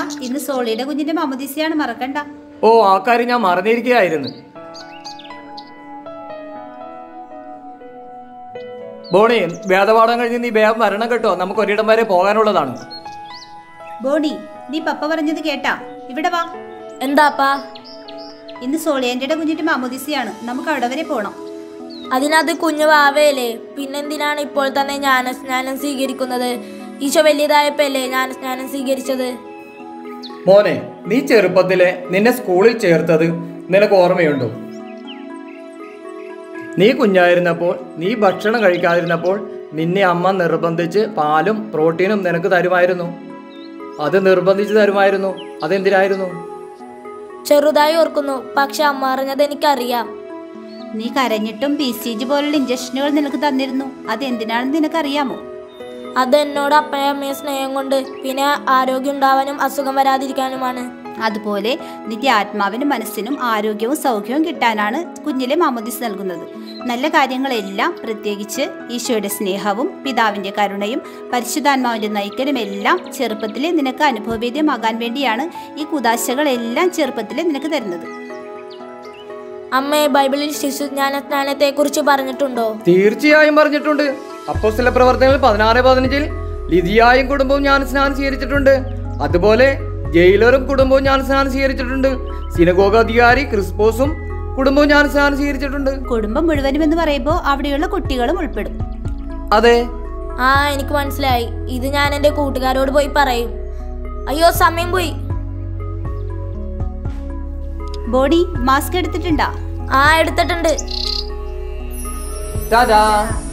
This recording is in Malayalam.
ഇന്ന് സോളിയുടെ കുഞ്ഞിന്റെ മാമോദീസയാണ് മറക്കണ്ട ഓ ആ കാര്യം ഞാൻ മറന്നിരിക്കുകയായിരുന്നു ബോണി വേദപാഠം കഴിഞ്ഞ് നീ വേഗം വരണം കേട്ടോ നമുക്ക് ഒരിടം വരെ പോകാനുള്ളതാണ് ബോണി നീ പപ്പ പറഞ്ഞത് കേട്ടാ ഇവിടെ വാ എന്താപ്പാ ഇന്ന് സോളിയന്റെ കുഞ്ഞിന്റെ മാമോദീസയാണ് നമുക്ക് അവിടെ വരെ പോണം അതിനകത്ത് കുഞ്ഞു വാവയല്ലേ പിന്നെന്തിനാണ് ഇപ്പോൾ തന്നെ ജ്ഞാനസ്നാനം സ്വീകരിക്കുന്നത് ഈശോ വലിയതായപ്പല്ലേ ജ്ഞാനസ്നാനം സ്വീകരിച്ചത് മോനെ നീ ചെറുപ്പത്തിലെ നിന്നെ സ്കൂളിൽ ചേർത്തത് നിനക്ക് ഓർമ്മയുണ്ടോ നീ കുഞ്ഞായിരുന്നപ്പോൾ നീ ഭക്ഷണം കഴിക്കാതിരുന്നപ്പോൾ നിന്നെ അമ്മ നിർബന്ധിച്ച് പാലും പ്രോട്ടീനും നിനക്ക് തരുമായിരുന്നു അത് നിർബന്ധിച്ച് തരുമായിരുന്നു അതെന്തിനായിരുന്നു ചെറുതായി ഓർക്കുന്നു പക്ഷെ അമ്മ അറിഞ്ഞത് എനിക്കറിയാം നീ കരഞ്ഞിട്ടും പി സി ജി പോലുള്ള ഇഞ്ചക്ഷനുകൾ നിനക്ക് തന്നിരുന്നു അത് എന്തിനാണെന്ന് നിനക്കറിയാമോ അത് എന്നോട് അപ്പനെ അമ്മയെ സ്നേഹം കൊണ്ട് പിന്നെ ആരോഗ്യം ഉണ്ടാവാനും അസുഖം വരാതിരിക്കാനുമാണ് അതുപോലെ നിന്റെ ആത്മാവിനും മനസ്സിനും ആരോഗ്യവും സൗഖ്യവും കിട്ടാനാണ് കുഞ്ഞിലെ മാമോദിസ് നൽകുന്നത് നല്ല കാര്യങ്ങളെല്ലാം പ്രത്യേകിച്ച് ഈശോയുടെ സ്നേഹവും പിതാവിന്റെ കരുണയും പരിശുദ്ധാത്മാവിന്റെ നയിക്കലും എല്ലാം ചെറുപ്പത്തിലെ നിനക്ക് അനുഭവവേദ്യമാകാൻ വേണ്ടിയാണ് ഈ കുതാശകളെല്ലാം ചെറുപ്പത്തിലെ നിനക്ക് തരുന്നത് അമ്മയെ ബൈബിളിൽ ശിശു ജ്ഞാനസ്നാനത്തെ കുറിച്ച് പറഞ്ഞിട്ടുണ്ടോ തീർച്ചയായും പറഞ്ഞിട്ടുണ്ട് അപ്പോസ്തല പ്രവർത്തനങ്ങൾ പതിനാറ് പതിനഞ്ചിൽ ലിതിയായും കുടുംബവും ഞാൻ സ്നാനം സ്വീകരിച്ചിട്ടുണ്ട് അതുപോലെ ജയിലറും കുടുംബവും ഞാൻ സ്നാനം സ്വീകരിച്ചിട്ടുണ്ട് സിനഗോഗ അധികാരി ക്രിസ്പോസും കുടുംബവും ഞാൻ സ്നാനം സ്വീകരിച്ചിട്ടുണ്ട് കുടുംബം മുഴുവനും എന്ന് പറയുമ്പോൾ അവിടെയുള്ള കുട്ടികളും ഉൾപ്പെടും അതെ ആ എനിക്ക് മനസ്സിലായി ഇത് ഞാൻ എൻ്റെ കൂട്ടുകാരോട് പോയി പറയും അയ്യോ സമയം പോയി ബോഡി മാസ്ക് എടുത്തിട്ടുണ്ടാ ആ എടുത്തിട്ടുണ്ട് ടാറ്റാ